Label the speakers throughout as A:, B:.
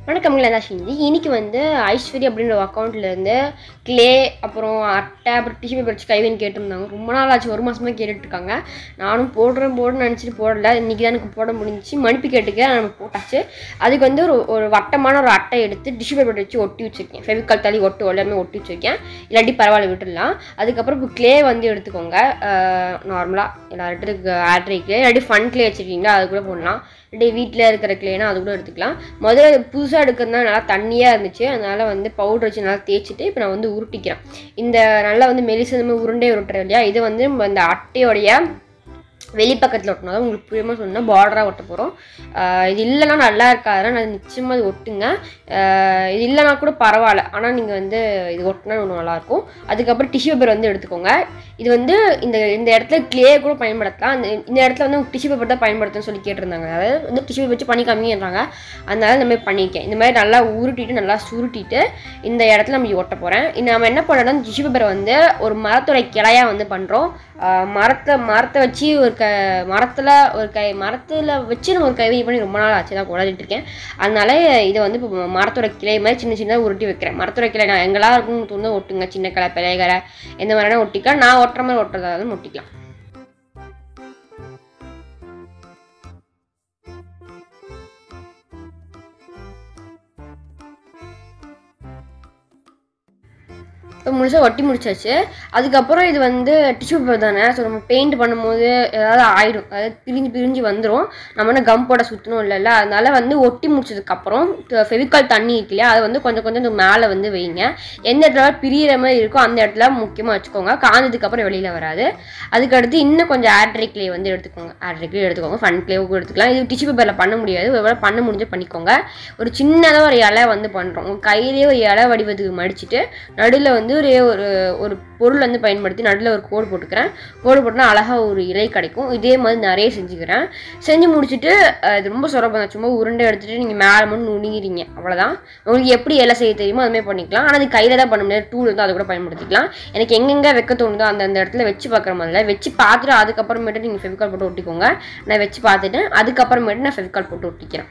A: வணக்கம்ங்களா தான் ஷிந்தி இன்னைக்கு வந்து ஐஸ்வர்யா அப்படின்ற ஒரு அக்கௌண்ட்லேருந்து க்ளே அப்புறம் அட்டை அப்புறம் டிஷ்யூ பேப்பர் வச்சு கைவேன்னு கேட்டிருந்தாங்க ரொம்ப நாள் ஆச்சு ஒரு மாதமாக கேட்டுட்ருக்காங்க நானும் போடுறேன் போடுன்னு நினச்சிட்டு போடல இன்றைக்கி தான் எனக்கு போட முடிஞ்சிச்சு மன்னிப்பு கேட்டுக்க நம்ம போட்டாச்சு அதுக்கு வந்து ஒரு ஒரு வட்டமான ஒரு அட்டை எடுத்து டிஷ்யூ பேப்பர் வச்சு ஒட்டி வச்சுருக்கேன் ஃபெவிகால் தள்ளி ஒட்டு எல்லாமே ஒட்டி வச்சுருக்கேன் இல்லாட்டி பரவாயில்ல விட்டுடலாம் அதுக்கப்புறம் இப்போ க்ளே வந்து எடுத்துக்கோங்க நார்மலாக எல்லார்கிட்ட ஆட்ரி க்ளே இல்லாட்டி ஃபன் க்ளே வச்சுருக்கீங்களா அது கூட போடலாம் இல்லாட்டி வீட்டில் இருக்கிற க்ளேனா அது கூட எடுத்துக்கலாம் முதல்ல புதுசாக எடுக்கிறதுனா நல்லா தண்ணியாக இருந்துச்சு அதனால் வந்து பவுடர் வச்சு நல்லா தேய்ச்சிட்டு இப்போ நான் வந்து உருட்டிக்கிறேன் இந்த நல்லா வந்து மெலிசு இந்த மாதிரி உருண்டை உருட்டுறேன் இல்லையா இது வந்து நம்ம இந்த அட்டையோடைய வெளிப்பக்கத்தில் ஒட்டணும் அதாவது உங்களுக்கு புரியமாக சொன்னால் பார்டராக ஒட்ட போகிறோம் இது இல்லைன்னா நல்லா இருக்காது நான் நிச்சயமாக இது ஒட்டுங்க ஆஹ் இது இல்லைனா கூட பரவாயில்ல ஆனால் நீங்கள் வந்து இது ஒட்டினா ஒன்று நல்லாயிருக்கும் அதுக்கப்புறம் டிஷ்யூ பேப்பர் வந்து எடுத்துக்கோங்க இது வந்து இந்த இந்த இடத்துல க்ளே கூட பயன்படுத்தலாம் அந்த இந்த இடத்துல வந்து டிஷ்யூ பேப்பர் தான் பயன்படுத்தணும்னு சொல்லி கேட்டிருந்தாங்க அதாவது வந்து டிஷ்யூ பேப்பர் வச்சு பண்ணி காமிங்கன்றாங்க அதனால இந்த மாதிரி பண்ணியிருக்கேன் இந்த மாதிரி நல்லா உருட்டிட்டு நல்லா சுருட்டிட்டு இந்த இடத்துல நம்ம ஒட்ட போகிறேன் நம்ம என்ன பண்ணோம்னா டிஷ்யூ பேப்பரை வந்து ஒரு மரத்தோட கிளையாக வந்து பண்ணுறோம் மரத்தை மரத்தை வச்சு ஒரு க மரத்தில் ஒரு கை மரத்தில் வச்சு நம்ம ஒரு கைவினை பண்ணி ரொம்ப நாள் ஆச்சு தான் குழஞ்சிட்டு இருக்கேன் அதனால இதை வந்து இப்போ மரத்தோட கிளை மாதிரி சின்ன சின்னதாக உருட்டி வைக்கிறேன் மரத்தோட கிளை நான் எங்கெல்லாம் இருக்கும் தோணுதோ ஒட்டுங்க சின்ன கிளை பெரிய கிளை எந்த மாதிரினா ஒட்டிக்கலாம் நான் ஒட்டுற மாதிரி ஒட்டுறதா வந்து ஒட்டிக்கலாம் இப்போ முழுசாக ஒட்டி முடிச்சாச்சு அதுக்கப்புறம் இது வந்து டிஷ்யூ பேப்பர் தானே ஸோ நம்ம பெயிண்ட் பண்ணும்போது ஏதாவது ஆயிடும் அதாவது பிரிஞ்சு பிரிஞ்சு வந்துடும் நம்ம என்ன கம் போட சுற்றணும் இல்லைல்ல அதனால வந்து ஒட்டி முடிச்சதுக்கப்புறம் ஃபெவிகால் தண்ணி இருக்கு இல்லையா அதை வந்து கொஞ்சம் கொஞ்சம் இந்த மேலே வந்து வைங்க எந்த இடத்துல பிரியிற மாதிரி இருக்கோ அந்த இடத்துல முக்கியமாக வச்சுக்கோங்க காஞ்சதுக்கப்புறம் வெளியில் வராது அதுக்கடுத்து இன்னும் கொஞ்சம் ஆட்ரி கிளே வந்து எடுத்துக்கோங்க ஆட்ரி கிளே எடுத்துக்கோங்க ஃபன் கிளே கூட எடுத்துக்கலாம் இது டிஷ்யூ பேப்பரில் பண்ண முடியாது ஒரு வேளை பண்ண முடிஞ்சு பண்ணிக்கோங்க ஒரு சின்னதாக ஒரு இலை வந்து பண்ணுறோம் உங்கள் கையிலேயே ஒரு இலை வடிவத்துக்கு மடிச்சுட்டு நடுவில் வந்து ஒரு ஒரு ஒரு பொருள் வந்து பயன்படுத்தி நடுவில் ஒரு கோடு போட்டுக்கிறேன் கோடு போட்டுனா அழகாக ஒரு இலை கிடைக்கும் இதே மாதிரி நிறைய செஞ்சுக்கிறேன் செஞ்சு முடிச்சுட்டு அஹ், இது ரொம்ப சுரப்பம் தான் சும்மா உருண்டை எடுத்துகிட்டு நீங்கள் மேலே மட்டும் நுணுங்கிறீங்க அவ்வளோதான் உங்களுக்கு எப்படி இலை செய்ய தெரியுமோ அதுமாதிரி பண்ணிக்கலாம் ஆனால் அது கையில் தான் பண்ண முடியாது டூல் வந்து அதை கூட பயன்படுத்திக்கலாம் எனக்கு எங்கெங்கே வைக்க தோணுதோ அந்த அந்த இடத்துல வச்சு பார்க்குற மாதிரில வச்சு பார்த்துட்டு அதுக்கப்புறமேட்டு நீங்கள் ஃபெவிகால் போட்டு ஒட்டிக்கோங்க நான் வச்சு பார்த்துட்டு அதுக்கப்புறமேட்டு நான் ஃபெவிகால் போட்டு ஒட்டிக்கிறேன்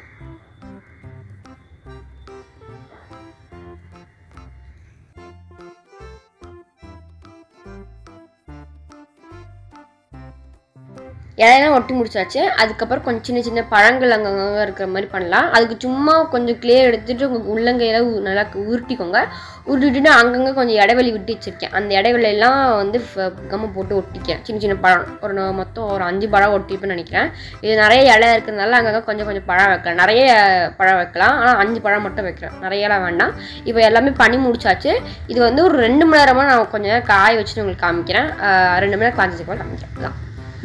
A: இலையெல்லாம் ஒட்டி முடிச்சாச்சு அதுக்கப்புறம் கொஞ்சம் சின்ன சின்ன பழங்கள் அங்கங்கே இருக்கிற மாதிரி பண்ணலாம் அதுக்கு சும்மா கொஞ்சம் க்ளே எடுத்துட்டு உங்கள் உள்ளங்கையில உ- நல்லா உருட்டிக்கோங்க உருட்டிட்டு அங்கங்கே கொஞ்சம் இடைவெளி விட்டு வச்சிருக்கேன் அந்த இடைவெளியெல்லாம் வந்து கம்மு போட்டு ஒட்டிக்கிறேன் சின்ன சின்ன பழம் ஒரு நா- மொத்தம் ஒரு அஞ்சு பழம் ஒட்டிப்பேன்னு நினைக்கிறேன் இது நிறைய இலை இருக்கிறதுனால அங்கங்கே கொஞ்சம் கொஞ்சம் பழம் வைக்கலாம் நிறைய பழம் வைக்கலாம் ஆனால் அஞ்சு பழம் மட்டும் வைக்கிறேன் நிறையலாம் வேண்டாம் இப்போ எல்லாமே பண்ணி முடிச்சாச்சு இது வந்து ஒரு ரெண்டு மணி நேரமாக நான் கொஞ்சம் நேரம் காய வச்சுட்டு உங்களுக்கு காமிக்கிறேன் ஆஹ் ரெண்டு மணி நேரம் காய்ச்சதுக்கு அப்புறம் காமிக்கிறேன் அதான்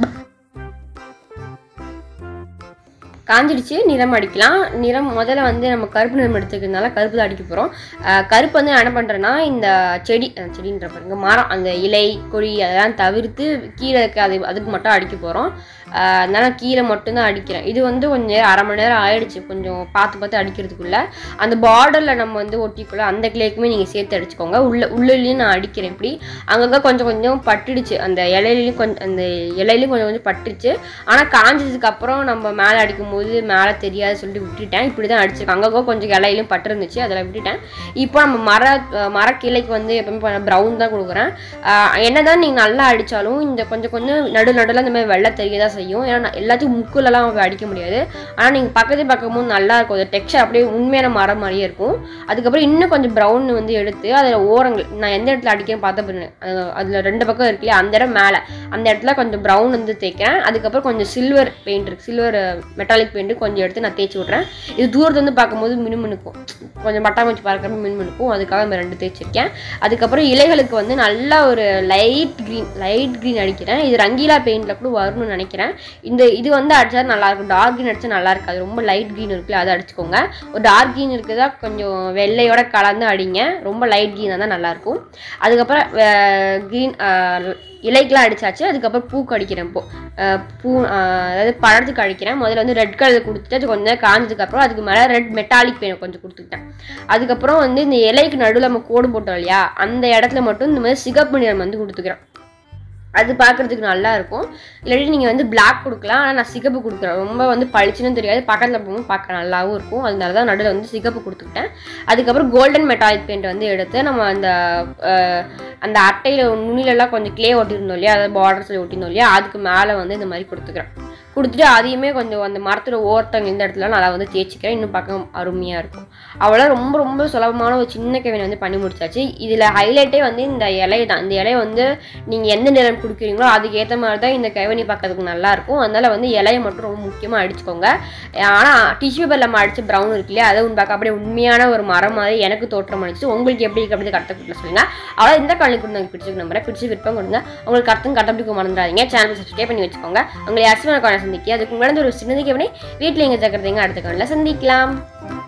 A: காஞ்சிடுச்சு நிறம் அடிக்கலாம் நிறம் முதல்ல வந்து நம்ம கருப்பு நிறம் எடுத்துக்கிறதுனால கருப்பு தான் அடிக்க போகிறோம் கருப்பு வந்து நான் என்ன பண்ணுறேன்னா இந்த செடி அஹ் செடின்ற பாருங்க மரம் அந்த இலை கொடி அதெல்லாம் தவிர்த்து கீழே இருக்க அது அதுக்கு மட்டும் அடிக்க போகிறோம் அதனால நான் கீழே மட்டும்தான் அடிக்கிறேன் இது வந்து கொஞ்சம் நேரம் அரை மணி நேரம் ஆயிடுச்சு கொஞ்சம் பார்த்து பார்த்து அடிக்கிறதுக்குள்ள அந்த பார்டரில் நம்ம வந்து ஒட்டிக்குள்ள அந்த கிளேக்குமே நீங்கள் சேர்த்து அடிச்சுக்கோங்க உள்ள உள்ளேயும் நான் அடிக்கிறேன் இப்படி அங்கங்கே கொஞ்சம் கொஞ்சம் பட்டுடுச்சு அந்த இலையிலையும் கொஞ்சம் அந்த இலையிலையும் கொஞ்சம் கொஞ்சம் பட்டுச்சு ஆனால் காஞ்சதுக்கு அப்புறம் நம்ம மேலே அடிக்கும்போது மேலே தெரியாது சொல்லிட்டு விட்டுட்டேன் இப்படி தான் அடிச்சிருக்கேன் அங்கங்கே கொஞ்சம் இலையிலும் பட்டிருந்துச்சு அதில் விட்டுட்டேன் இப்போ நம்ம மர அஹ் மரக்கிளைக்கு வந்து எப்பவுமே ப்ரௌன் தான் கொடுக்குறேன் என்ன தான் நீங்கள் நல்லா அடித்தாலும் இந்த கொஞ்சம் கொஞ்சம் நடு நடுவில் இந்த மாதிரி வெள்ளை தெரிய தான் செய்யும் ஏன்னா நான் எல்லாத்தையும் முக்குலலாம் அவங்க அடிக்க முடியாது ஆனால் நீங்கள் பக்கத்து பார்க்கும்போது நல்லா இருக்கும் அந்த டெக்ஸ்டர் அப்படியே உண்மையான மரம் மாதிரியே இருக்கும் அதுக்கப்புறம் இன்னும் கொஞ்சம் ப்ரௌன் வந்து எடுத்து அதில் ஓரங்கள் நான் எந்த இடத்துல அடிக்கிறேன் பார்த்த பண்ணேன் அதில் ரெண்டு பக்கம் இருக்கு இல்லையா அந்த இடம் மேலே அந்த இடத்துல கொஞ்சம் ப்ரௌன் வந்து தேய்க்கிறேன் அதுக்கப்புறம் கொஞ்சம் சில்வர் பெயிண்ட் இருக்கு சில்வர் மெட்டாலிக் பெயிண்ட் கொஞ்சம் எடுத்து நான் தேய்ச்சி விட்றேன் இது தூரத்துல இருந்து பார்க்கும்போது மினுமினுக்கும் கொஞ்சம் பட்டாமூச்சி பார்க்குற மினுமினுக்கும் அதுக்காக இந்த ரெண்டு தேய்ச்சிருக்கேன் அதுக்கப்புறம் இலைகளுக்கு வந்து நல்லா ஒரு லைட் க்ரீன் லைட் க்ரீன் அடிக்கிறேன் இது ரங்கீலா பெயிண்டில் கூட வரும்னு நினைக்கிறேன் இந்த இது வந்து அடிச்சா நல்லா இருக்கும் டார்க் க்ரீன் அடிச்சா நல்லா இருக்காது ரொம்ப லைட் க்ரீன் இருக்குல்ல அதை அடிச்சுக்கோங்க ஒரு டார்க் க்ரீன் இருக்குதா கொஞ்சம் வெள்ளையோட கலந்து அடிங்க ரொம்ப லைட் க்ரீனாக தான் நல்லாயிருக்கும் அதுக்கப்புறம் க்ரீன் இலைக்கெலாம் அடிச்சாச்சு அதுக்கப்புறம் பூக்கு அடிக்கிறேன் இப்போ அஹ் பூ அஹ் அதாவது பழத்துக்கு அடிக்கிறேன் முதல்ல வந்து ரெட் கலர் கொடுத்துட்டு அது கொஞ்சம் நேரம் காஞ்சதுக்கப்புறம் அதுக்கு மேலே ரெட் மெட்டாலிக் பெயிண்ட் கொஞ்சம் கொடுத்துக்கிட்டேன் அதுக்கப்புறம் வந்து இந்த இலைக்கு நடுவில் நம்ம கோடு போட்டோம் இல்லையா அந்த இடத்துல மட்டும் இந்த மாதிரி சிகப்பு நிறம் வந்து கொடுத்துக்கிறேன் அது பார்க்குறதுக்கு நல்லா இருக்கும் இல்லாட்டி நீங்கள் வந்து பிளாக் கொடுக்கலாம் ஆனால் நான் சிகப்பு கொடுக்குறேன் ரொம்ப வந்து பளிச்சுன்னு தெரியாது பக்கத்தில் போகும்போது பார்க்க நல்லாவும் இருக்கும் அதனால தான் நடுவில் வந்து சிகப்பு கொடுத்துக்கிட்டேன் அதுக்கப்புறம் கோல்டன் மெட்டாலிக் பெயிண்ட் வந்து எடுத்து நம்ம அந்த அஹ், அந்த அட்டையில் நுனிலெல்லாம் கொஞ்சம் க்ளே ஒட்டியிருந்தோம் இல்லையா அதாவது பார்டர்ஸில் ஒட்டியிருந்தோம் இல்லையா அதுக்கு மேலே வந்து இந்த மாதிரி கொடுத்துக்கிறேன் கொடுத்துட்டு அதையுமே கொஞ்சம் அந்த மரத்தோட ஓரத்தங்க இந்த இடத்துல நல்லா வந்து தேய்ச்சிக்கிறேன் இன்னும் பார்க்க அருமையாக இருக்கும் அவ்வளோ ரொம்ப ரொம்ப சுலபமான ஒரு சின்ன கவினை வந்து பண்ணி முடிச்சாச்சு இதில் ஹைலைட்டே வந்து இந்த இலை தான் இந்த இலையை வந்து நீங்கள் எந்த நிறம் கொடுக்குறீங்களோ அதுக்கு ஏற்ற மாதிரி தான் இந்த கைவனி பார்க்கறதுக்கு நல்லா இருக்கும் அதனால வந்து இலையை மட்டும் ரொம்ப முக்கியமாக அடிச்சுக்கோங்க ஆனால் டிஷ்யூ பேப்பர் நம்ம அடிச்சு ப்ரௌன் இருக்கு இல்லையா அதை பார்க்க அப்படியே உண்மையான ஒரு மரம் மாதிரி எனக்கு தோற்றம் அடிச்சு உங்களுக்கு எப்படி இருக்கு அப்படி கரெக்டாக கொடுத்து சொல்லுங்க அவ்வளோ இந்த காலனி கொடுத்து எனக்கு பிடிச்சிருக்கு நம்பரை பிடிச்சி விருப்பம் கொடுங்க உங்களுக்கு கருத்தும் கட்டப்பிடிக்க மறந்துடாதீங்க சேனல் சப்ஸ்கிரைப் பண்ணி வச்சுக்கோங்க உங்களை அசுவன காண சந்திக்க அதுக்கு முன்னாடி ஒரு சின்னது கவனி வீட்டில் எங்கே ஜாக்கிரதைங்க அடுத்த காலையில் சந்திக்கலாம்